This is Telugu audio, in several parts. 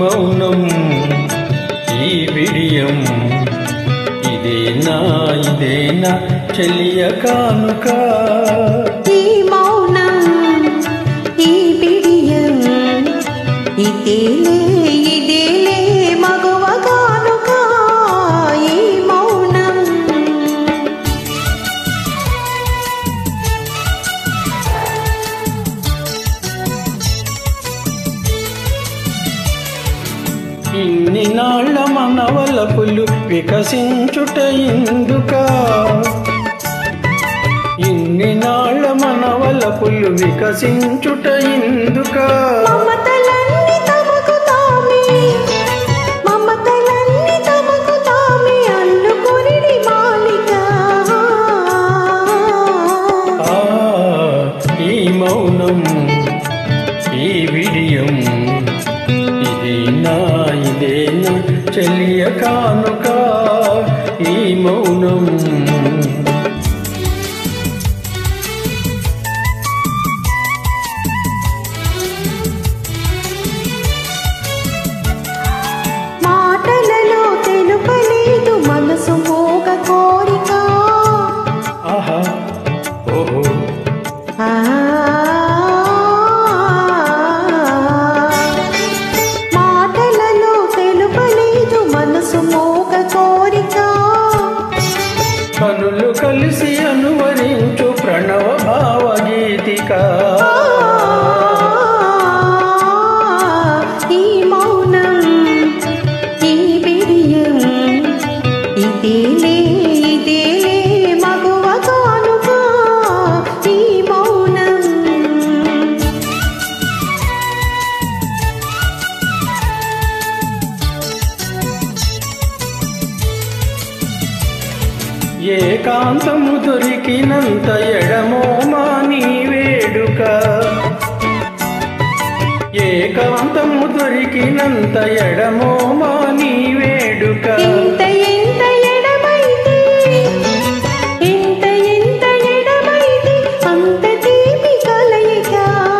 మౌనం ఈ విడియం ఇదేనా ఇదేనా చెలియ కానుక ఈ మౌనం ఈ బిడియం ఇదేలే ఇదేలే మగవ కానుక ఈ మౌనం ఇన్ని నాళ్ళ మనవలపులు వికసించుట ఇందుక ఇన్ని నాళ్ళ మనవలపులు వికసించుట ఇందుక మమతలన్నీ తమకు తామే మమతలన్నీ తమకు తామే అల్లుకొనిడి మాలిక ఆ ఈ మౌనం ఈ విడియం ఇదేనా ఇదేనా చెలియ కానుక ఈ మౌనం మాటలలో తెలుపలేదు మనసు మోగ కోరిక ఆహా ఓహో ఆ మాటలలో తెలుపలేదు మనసు మోగ కోరిక కనులు కలిసి అనువరించు ప్రణవ భావగీతిక ఈ మౌనం ఈ బిడియం ఇదేలే ఇదేలే మగువ కానుక ఈ మౌనం ఏకాంతము దొరికినంత ఎడమో మాని వేడుక ఏకాంతము దొరికినంత ఎడమో మాని వేడుక ఎంత ఎంత ఎడమైతే ఎంత ఎంత ఎడమైతే అంత తీపి కలయిక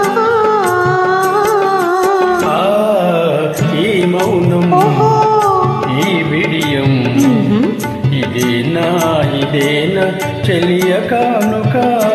ఆ, ఈ మౌనం ఓహో ఈ విడియం ఇదేనా ఇదేనా చెలియ కానుక